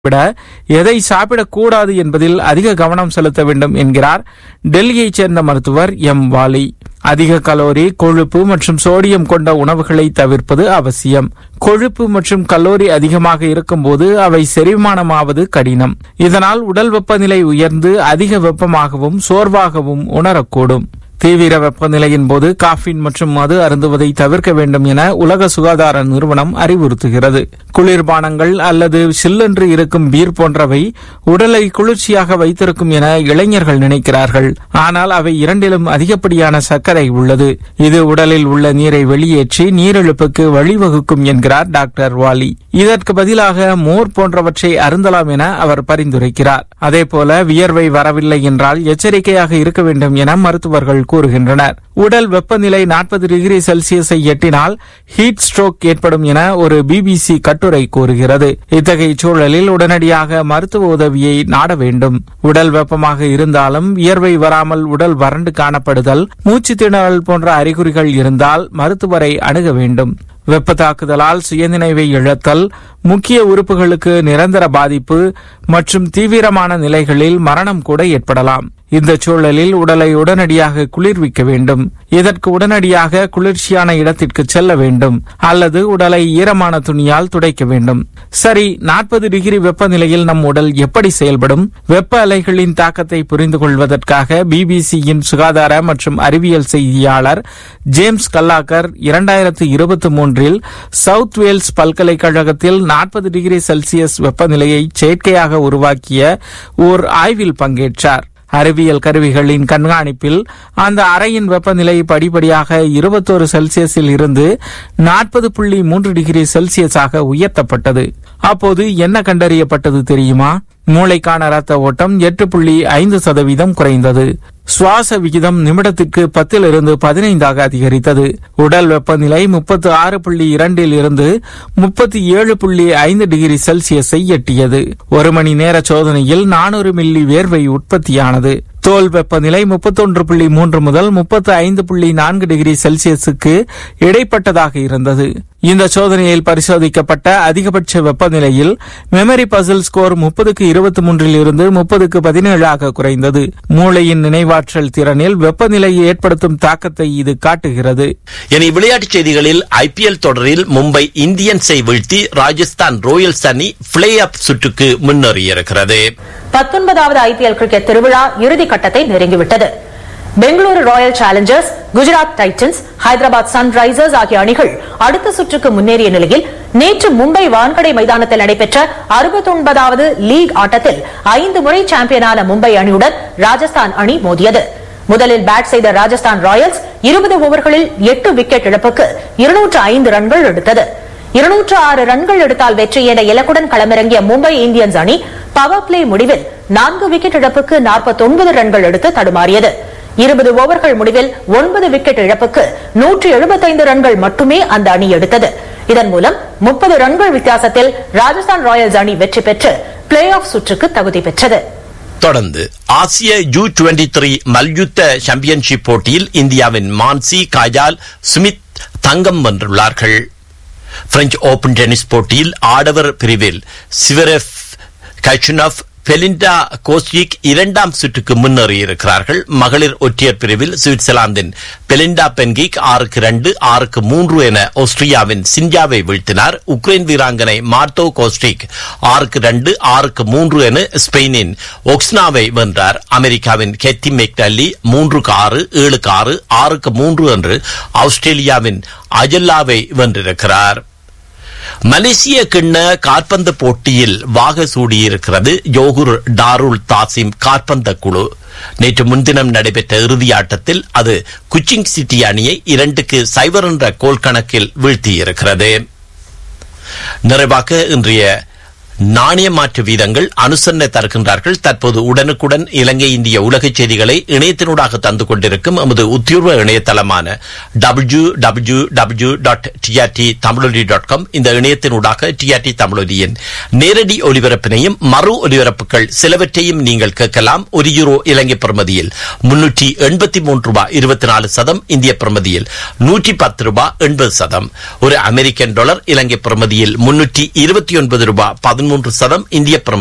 விட எதை சாப்பிடக்கூடாது என்பதில் அதிக கவனம் செலுத்த வேண்டும் என்கிறார் டெல்லியைச் சேர்ந்த மருத்துவர் எம் வாலி அதிக கலோரி கொழுப்பு மற்றும் சோடியம் கொண்ட உணவுகளை தவிர்ப்பது அவசியம் கொழுப்பு மற்றும் கலோரி அதிகமாக இருக்கும்போது அவை செரிமானமாவது கடினம் இதனால் உடல் வெப்பநிலை உயர்ந்து அதிக வெப்பமாகவும் சோர்வாகவும் உணரக்கூடும் தீவிர வெப்பநிலையின் போது காஃபின் மற்றும் மது அருந்துவதை தவிர்க்க வேண்டும் என உலக சுகாதார நிறுவனம் அறிவுறுத்துகிறது குளிர்பானங்கள் அல்லது சில்லென்று இருக்கும் பீர் போன்றவை உடலை குளிர்ச்சியாக வைத்திருக்கும் என இளைஞர்கள் நினைக்கிறார்கள் ஆனால் அவை இரண்டிலும் அதிகப்படியான சர்க்கரை உள்ளது இது உடலில் உள்ள நீரை வெளியேற்றி நீரிழப்புக்கு வழிவகுக்கும் என்கிறார் டாக்டர் வாலி இதற்கு பதிலாக மோர் போன்றவற்றை அருந்தலாம் என அவர் பரிந்துரைக்கிறார் அதேபோல வியர்வை வரவில்லை என்றால் எச்சரிக்கையாக இருக்க வேண்டும் என மருத்துவர்கள் கூறுகின்றனர் உடல் வெப்பநிலை நாற்பது டிகிரி செல்சியஸை எட்டினால் ஹீட் ஸ்ட்ரோக் ஏற்படும் என ஒரு பிபிசி கட்டுரை கூறுகிறது இத்தகைய சூழலில் உடனடியாக மருத்துவ உதவியை நாட வேண்டும் உடல் வெப்பமாக இருந்தாலும் வியர்வை வராமல் உடல் வறண்டு காணப்படுதல் மூச்சு திணறல் போன்ற அறிகுறிகள் இருந்தால் மருத்துவரை அணுக வேண்டும் வெப்ப தாக்குதலால் சுயநினைவை இழத்தல் முக்கிய உறுப்புகளுக்கு நிரந்தர பாதிப்பு மற்றும் தீவிரமான நிலைகளில் மரணம் கூட ஏற்படலாம் இந்த சூழலில் உடலை உடனடியாக குளிர்விக்க வேண்டும் இதற்கு உடனடியாக குளிர்ச்சியான இடத்திற்கு செல்ல வேண்டும் அல்லது உடலை ஈரமான துணியால் துடைக்க வேண்டும் சரி நாற்பது டிகிரி வெப்பநிலையில் நம் உடல் எப்படி செயல்படும் வெப்ப அலைகளின் தாக்கத்தை புரிந்து கொள்வதற்காக பிபிசியின் சுகாதார மற்றும் அறிவியல் செய்தியாளர் ஜேம்ஸ் கல்லாக்கர் இரண்டாயிரத்து இருபத்தி மூன்றில் சவுத் வேல்ஸ் பல்கலைக்கழகத்தில் நாற்பது டிகிரி செல்சியஸ் வெப்பநிலையை செயற்கையாக உருவாக்கிய ஓர் ஆய்வில் பங்கேற்றார் அறிவியல் கருவிகளின் கண்காணிப்பில் அந்த அறையின் வெப்பநிலை படிப்படியாக இருபத்தோரு செல்சியஸில் இருந்து நாற்பது புள்ளி மூன்று டிகிரி செல்சியஸாக உயர்த்தப்பட்டது அப்போது என்ன கண்டறியப்பட்டது தெரியுமா மூளைக்கான ரத்த ஓட்டம் எட்டு புள்ளி ஐந்து சதவீதம் குறைந்தது சுவாச விகிதம் நிமிடத்திற்கு பத்திலிருந்து பதினைந்தாக அதிகரித்தது உடல் வெப்பநிலை முப்பத்து ஆறு புள்ளி இரண்டில் இருந்து முப்பத்தி ஏழு புள்ளி ஐந்து டிகிரி செல்சியஸை எட்டியது ஒரு மணி நேர சோதனையில் நானூறு மில்லி வேர்வை உற்பத்தியானது தோல் வெப்பநிலை முப்பத்தொன்று புள்ளி மூன்று முதல் முப்பத்து ஐந்து புள்ளி நான்கு டிகிரி செல்சியஸுக்கு இடைப்பட்டதாக இருந்தது இந்த சோதனையில் பரிசோதிக்கப்பட்ட அதிகபட்ச வெப்பநிலையில் மெமரி பசில் ஸ்கோர் முப்பதுக்கு இருபத்தி மூன்றில் இருந்து முப்பதுக்கு பதினேழாக குறைந்தது மூளையின் நினைவாற்றல் திறனில் வெப்பநிலை ஏற்படுத்தும் தாக்கத்தை இது காட்டுகிறது இனி விளையாட்டுச் செய்திகளில் ஐபிஎல் தொடரில் மும்பை இந்தியன்ஸை வீழ்த்தி ராஜஸ்தான் ராயல்ஸ் அணி பிளே ஆஃப் சுற்றுக்கு முன்னேறியிருக்கிறது பத்தொன்பதாவது ஐபிஎல் கிரிக்கெட் திருவிழா இறுதி கட்டத்தை நெருங்கிவிட்டது Bengaluru Royal Challengers Gujarat Titans Hyderabad Sunrisers ஆகிய அணிகள் அடுத்த சுற்றுக்கு முன்னேறிய நிலையில் நேற்று மும்பை வான்கடை மைதானத்தில் நடைபெற்ற அறுபத்தொன்பதாவது லீக் ஆட்டத்தில் ஐந்து முறை சாம்பியனான மும்பை அணியுடன் ராஜஸ்தான் அணி மோதியது முதலில் பேட் செய்த ராஜஸ்தான் ராயல்ஸ் இருபது ஓவர்களில் எட்டு விக்கெட் இழப்புக்கு இருநூற்று ஐந்து ரன்கள் எடுத்தது இருநூற்று ஆறு ரன்கள் எடுத்தால் வெற்றி என்ற இலக்குடன் களமிறங்கிய மும்பை இந்தியன்ஸ் அணி பவர் பிளே முடிவில் நான்கு விக்கெட் இழப்புக்கு நாற்பத்தி ரன்கள் எடுத்து தடுமாறியது இருபது ஓவர்கள் முடிவில் ஒன்பது விக்கெட் இழப்புக்கு நூற்று எழுபத்தைந்து ரன்கள் மட்டுமே அந்த அணி எடுத்தது இதன் மூலம் முப்பது ரன்கள் வித்தியாசத்தில் ராஜஸ்தான் ராயல்ஸ் அணி வெற்றி பெற்று பிளே ஆஃப் சுற்றுக்கு தகுதி பெற்றது தொடர்ந்து ஆசிய யூ டுவெண்டி த்ரீ மல்யுத்த சாம்பியன்ஷிப் போட்டியில் இந்தியாவின் மான்சி காஜால் சுமித் தங்கம் வென்றுள்ளார்கள் பிரெஞ்சு ஓபன் டென்னிஸ் போட்டியில் ஆடவர் பிரிவில் சிவரெஃப் கச்சுனப் பெலிண்டா கோஸ்டிக் இரண்டாம் சுற்றுக்கு முன்னேறியிருக்கிறார்கள் மகளிர் ஒற்றையர் பிரிவில் சுவிட்சர்லாந்தின் பெலிண்டா பென்கிக் ஆறுக்கு இரண்டு ஆறுக்கு மூன்று என ஆஸ்திரியாவின் சின்ஜாவை வீழ்த்தினார் உக்ரைன் வீராங்கனை மார்த்தோ கோஸ்டிக் ஆறுக்கு இரண்டு ஆறுக்கு மூன்று என ஸ்பெயினின் ஒக்ஸ்னாவை வென்றார் அமெரிக்காவின் கெத்தி மெக்டல்லி மூன்றுக்கு ஆறு ஏழுக்கு ஆறு ஆறுக்கு மூன்று என்று ஆஸ்திரேலியாவின் அஜல்லாவை வென்றிருக்கிறார் மலேசிய கிண்ண காற்பந்து போட்டியில் வாக சூடியிருக்கிறது யோகுர் டாருல் தாசிம் காற்பந்த குழு நேற்று முன்தினம் நடைபெற்ற இறுதி ஆட்டத்தில் அது குச்சிங் சிட்டி அணியை இரண்டுக்கு சைவர் என்ற கோல் கணக்கில் வீழ்த்தியிருக்கிறது நிறைவாக இன்றைய நாணய மாற்று வீதங்கள் அனுசரணை தருகின்றார்கள் தற்போது உடனுக்குடன் இலங்கை இந்திய உலகச் செய்திகளை இணையத்தினூடாக தந்து கொண்டிருக்கும் எமது உத்தியோர்வ இணையதளமான W W W dot TRT Tamiloli dot com இந்த இணையத்தினூடாக டிஆர்டி தமிழொலியின் நேரடி ஒலிபரப்பினையும் மறு ஒலிபரப்புகள் சிலவற்றையும் நீங்கள் கேட்கலாம் ஒரு யூரோ இலங்கை பிரமதியில் முன்னூற்றி எண்பத்தி மூன்று ரூபாய் இருபத்தி நாலு சதம் இந்திய பிரமதியில் நூற்றி பத்து ரூபாய் எண்பது சதம் ஒரு அமெரிக்கன் டாலர் இலங்கை பிரமதியில் முன்னூற்றி இருபத்தி ஒன்பது ரூபாய் பதிமூன்று பதிமூன்று சதம் இந்திய